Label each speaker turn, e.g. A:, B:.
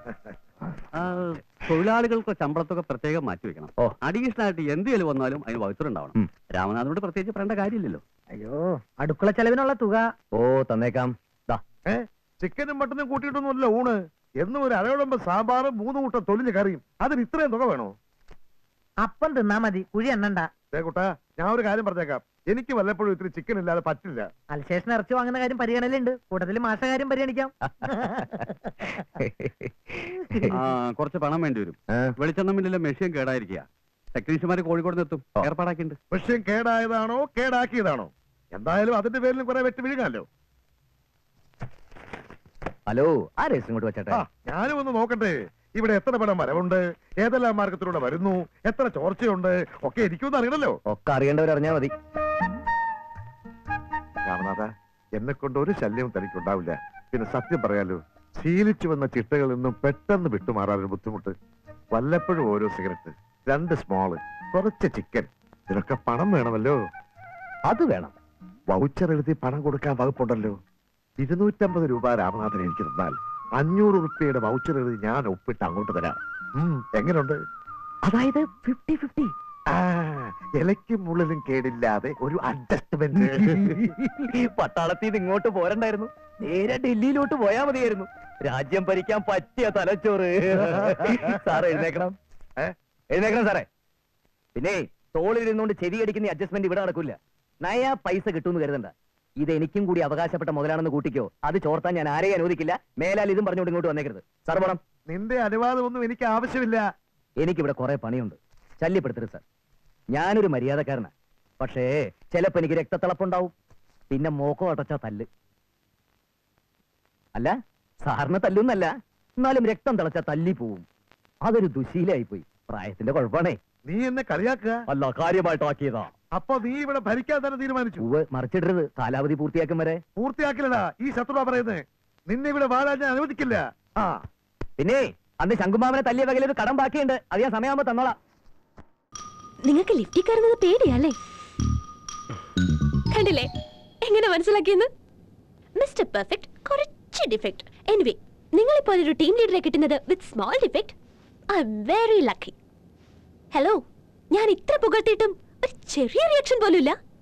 A: ആ, തൊഴിലാളികൾക്ക് ശമ്പളത്തൊക്കെ പ്രത്യേകം മാറ്റി വെക്കണം
B: ഓ.
A: അഡീഷണൽ ആയിട്ട് എന്തെങ്കിലും വന്നാലും അതിന് വകുത്തുണ്ടാവണം
B: ഉം.
A: രാമനാഥനോട് പ്രത്യേകിച്ച് പറയേണ്ട കാര്യമില്ലല്ലോ
C: അയ്യോ അടുക്കള ചെലവിനുള്ള തുക
B: ഓ തന്നേക്കാം ദാ
D: ഏ ചിക്കനും മട്ടനും കൂട്ടിയിട്ടൊന്നുമല്ല ഊണ് എന്നും ഒരു അരവിളമ്പ് സാമ്പാറും മൂന്ന് കൂട്ടം തൊലിഞ്ഞ് കറിയും അതിന് ഇത്രയും തുക വേണോ
C: അപ്പം തിന്നാ മതി കുഴി എണ്ണണ്ട
D: ദേ കുട്ടാ ഞാൻ ഒരു കാര്യം പറഞ്ഞേക്കാം എനിക്ക് വല്ലപ്പോഴും ഇത്തിരി ചിക്കൻ ഇല്ലാതെ പറ്റില്ല
C: അൽശേഷൻ ഇറച്ചി വാങ്ങുന്ന കാര്യം പരിഗണനയിലുണ്ട് കൂട്ടത്തിൽ മാഷ കാര്യം പരിഗണിക്കാം
A: ആ, കുറച്ച് പണം വേണ്ടി വരും
B: ആ,
A: വെളിച്ചെണ്ണ മില്ലിലെ മെഷീൻ കേടായിരിക്കുക ടെക്നീഷ്യന്മാർ കോഴിക്കോട് എത്തും
B: ഓ.
A: ഏർപ്പാടാക്കിയിട്ടുണ്ട്
D: വിഷയം കേടായതാണോ കേടാക്കിയതാണോ എന്തായാലും അതിന്റെ പേരിലും കുറെ വെട്ടി വിഴുങ്ങാലോ
B: ഹലോ ആ രജിസ്റ്റർ ഇങ്ങോട്ട് വെച്ചേട്ടെ
D: ആ ഞാനും ഒന്ന് നോക്കട്ടെ ഇവിടെ എത്ര പണം വരവുണ്ട് ഏതെല്ലാം മാർഗത്തിലൂടെ വരുന്നു എത്ര ചോർച്ചയുണ്ട് ഒക്കെ എനിക്കൊന്നും അറിയണല്ലോ
B: ഒക്കെ അറിയേണ്ടവരറിഞ്ഞാ മതി
D: രാമനാഥ എന്നെ കൊണ്ട് ഒരു ശല്യവും തനിക്കുണ്ടാവില്ല പിന്നെ സത്യം പറയാലോ ശീലിച്ചു വന്ന ചിട്ടകളിൽ നിന്നും പെട്ടെന്ന് വിട്ടുമാറാനൊരു ബുദ്ധിമുട്ട് വല്ലപ്പോഴും ഓരോ സിഗരറ്റ് രണ്ട് സ്മോള് കുറച്ച് ചിക്കൻ ഇതിനൊക്കെ പണം വേണമല്ലോ
B: അത് വേണം
D: വൗച്ചർ എഴുതി പണം കൊടുക്കാൻ വകുപ്പുണ്ടല്ലോ ഇരുന്നൂറ്റമ്പത് രൂപ രാമനാഥൻ എനിക്ക് തന്നാൽ അഞ്ഞൂറ് റുപ്യയുടെ വൗച്ചർ എഴുതി ഞാൻ ഒപ്പിട്ട് അങ്ങോട്ട് തരാം ഉം, എങ്ങനുണ്ട്
B: അതായത് ഫിഫ്റ്റി ഫിഫ്റ്റി
D: ആ ഇലയ്ക്കും മുള്ളിലും കേടില്ലാതെ ഒരു അഡ്ജസ്റ്റ്മെന്റ്
B: പട്ടാളത്തിൽ നിന്ന് ഇങ്ങോട്ട് പോരണ്ടായിരുന്നു നേരെ ഡൽഹിയിലോട്ട് പോയാ മതിയായിരുന്നു രാജ്യം ഭരിക്കാൻ പറ്റിയ തലച്ചോറ് സാറേ എഴുന്നേക്കണം
D: ഏ?
B: എഴുന്നേക്കണം സാറേ പിന്നെ തോളിലിരുന്നുകൊണ്ട് ചെവി അടിക്കുന്ന അഡ്ജസ്റ്റ്മെന്റ് ഇവിടെ നടക്കില്ല നയാ പൈസ കിട്ടുമെന്ന് കരുതണ്ട ഇത് എനിക്കും കൂടി അവകാശപ്പെട്ട മുതലാണെന്ന് കൂട്ടിക്കോ അത് ചോർത്താൻ ഞാൻ ആരെയും അനുവദിക്കില്ല മേലാൽ ഇതും പറഞ്ഞുകൊണ്ട് ഇങ്ങോട്ട് വന്നേക്കരുത് സാർ പോണം
D: നിന്റെ അനുവാദമൊന്നും എനിക്ക് ആവശ്യമില്ല
B: എനിക്കിവിടെ കുറെ പണിയുണ്ട് ശല്യപ്പെടുത്തരുത് സാർ ഞാനൊരു മര്യാദക്കാരനാ പക്ഷേ ചിലപ്പോ എനിക്ക് രക്തത്തിളപ്പുണ്ടാവും പിന്നെ മോക്കോ അടച്ച തല്ല് അല്ല സാറിന് തല്ലൊന്നല്ല എന്നാലും രക്തം തിളച്ച തല്ലി പോവും അതൊരു ദുശീലായി പോയി പ്രായത്തിന്റെ കുഴപ്പമാണേ
D: നീ എന്നെ കളിയാക്കുക
B: അല്ല കാര്യമായിട്ടാക്കിയതാ
D: അപ്പൊ നീ ഇവിടെ ഭരിക്കാൻ തന്നെ തീരുമാനിച്ചു
B: പൂവ് മറിച്ചിടരുത് കാലാവധി പൂർത്തിയാക്കും വരെ
D: പൂർത്തിയാക്കില്ലടാ ഈ ശത്രുവാ പറയുന്നത് നിന്നെ ഇവിടെ വാഴാൻ ഞാൻ അനുവദിക്കില്ല ആ
B: പിന്നെ അന്ന് ശങ്കുമാവനെ തല്ലിയ വകയിൽ ഒരു കടം ബാക്കിയുണ്ട് അത് ഞാൻ സമയമാകുമ്പോ തന്നോളാം
E: നിങ്ങൾക്ക് ലിഫ്റ്റിൽ കയറുന്നത് പേടിയല്ലേ കണ്ടില്ലേ എങ്ങനെ മനസ്സിലാക്കിയെന്ന് മിസ്റ്റർ പെർഫെക്റ്റ് കുറച്ച് ഡിഫക്റ്റ് എനിവേ നിങ്ങൾ ഇപ്പോൾ ഒരു ടീം ലീഡറെ കിട്ടുന്നത് with small defect I am very lucky hello ഞാൻ ഇത്ര പുകഴ്ത്തിയിട്ടും ഒരു ചെറിയ റിയാക്ഷൻ പോലും ഇല്ല